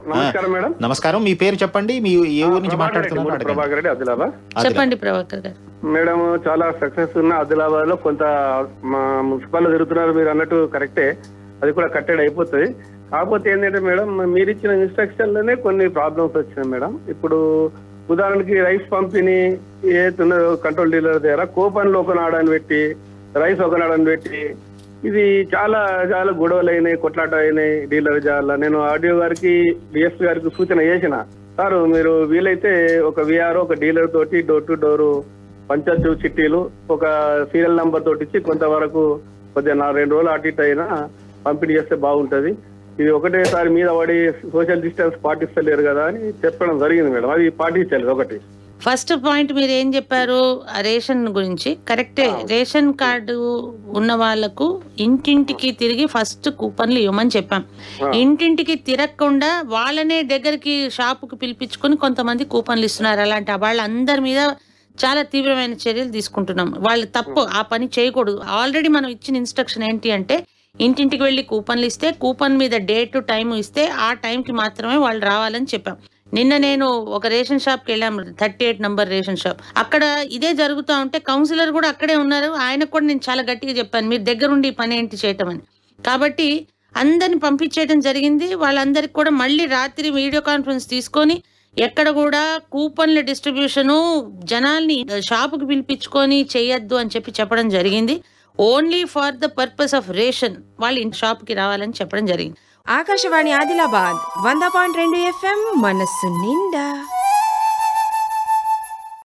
నమస్కారం మేడం నమస్కారం మీ పేరు చెప్పండి మీ ఏ ఊరు నుంచి ప్రభాకర్ రెడ్డి, మాట్లాడుతున్నారు మూడు అడగండి. ప్రభాకర్ రెడ్డి ఆదిలాబాద్ చెప్పండి ప్రభాకర్ గారు మేడం చాలా సక్సెస్ ఉన్న ఆదిలాబాద్ లో కొంత మా మున్సిపల్ తిరుగుతున్నారు మీరు అన్నట్టు కరెక్టే అది కూడా కట్టెడ్ అయిపోతుంది కాకపోతే ఏంటంటే మేడం మీరు ఇచ్చిన ఇన్స్ట్రక్షన్ లోనే కొన్ని ప్రాబ్లమ్స్ వచ్చినాయి మేడం ఇప్పుడు ఉదాహరణకి రైస్ పంపిణీ ఏ కంట్రోల్ డీలర్ దగ్గర కూపన్ లో ఒక నాడని పెట్టి రైస్ ఒక నాడని పెట్టి ఇది చాలా చాలా గొడవలు అయినాయి కొట్లాట అయినాయి డీలర్ జాల నేను ఆడియో గారికి డిఎస్పీ గారికి సూచన చేసిన సార్ మీరు వీలైతే ఒక విఆర్ ఒక డీలర్ తోటి డోర్ టు డోర్ పంచాయతీ చిట్టీలు ఒక సీరియల్ నంబర్ తోటి ఇచ్చి కొంతవరకు కొద్దిగా నా రెండు రోజులు అటు ఇటు అయినా పంపిణీ చేస్తే బాగుంటది ఇది ఒకటేసారి మీద పడి సోషల్ డిస్టెన్స్ పాటిస్తలేరు కదా అని చెప్పడం జరిగింది మేడం అది పాటించలేదు ఒకటి ఫస్ట్ పాయింట్ మీరు ఏం చెప్పారు ఆ రేషన్ గురించి కరెక్టే రేషన్ కార్డు ఉన్న వాళ్ళకు ఇంటింటికి తిరిగి ఫస్ట్ కూపన్లు ఇవ్వమని చెప్పాం ఇంటింటికి తిరగకుండా వాళ్ళనే దగ్గరికి షాపుకి పిలిపించుకొని కొంతమంది కూపన్లు ఇస్తున్నారు అలాంటి వాళ్ళందరి మీద చాలా తీవ్రమైన చర్యలు తీసుకుంటున్నాం వాళ్ళు తప్పు ఆ పని చేయకూడదు ఆల్రెడీ మనం ఇచ్చిన ఇన్స్ట్రక్షన్ ఏంటి అంటే ఇంటింటికి వెళ్ళి కూపన్లు ఇస్తే కూపన్ మీద డేట్ టైం ఇస్తే ఆ టైంకి మాత్రమే వాళ్ళు రావాలని చెప్పాం నిన్న నేను ఒక రేషన్ షాప్కి వెళ్ళాము thirty eight number ration shop అక్కడ ఇదే జరుగుతూ ఉంటే కౌన్సిలర్ కూడా అక్కడే ఉన్నారు ఆయనకు కూడా నేను చాలా గట్టిగా చెప్పాను మీరు దగ్గరుండి ఈ పని ఏంటి చేయటం అని కాబట్టి అందరిని పంపించేయడం జరిగింది వాళ్ళందరికి కూడా మళ్ళీ రాత్రి వీడియో కాన్ఫరెన్స్ తీసుకొని ఎక్కడ కూడా కూపన్ల డిస్ట్రిబ్యూషను జనాల్ని షాపుకి పిలిపించుకొని చేయొద్దు అని చెప్పి చెప్పడం జరిగింది only for the purpose of ration వాళ్ళు ఇంటి షాప్కి రావాలని చెప్పడం జరిగింది ఆకాశవాణి ఆదిలాబాద్ వంద పాయింట్ రెండు ఎఫ్ఎం మనస్సు నిండా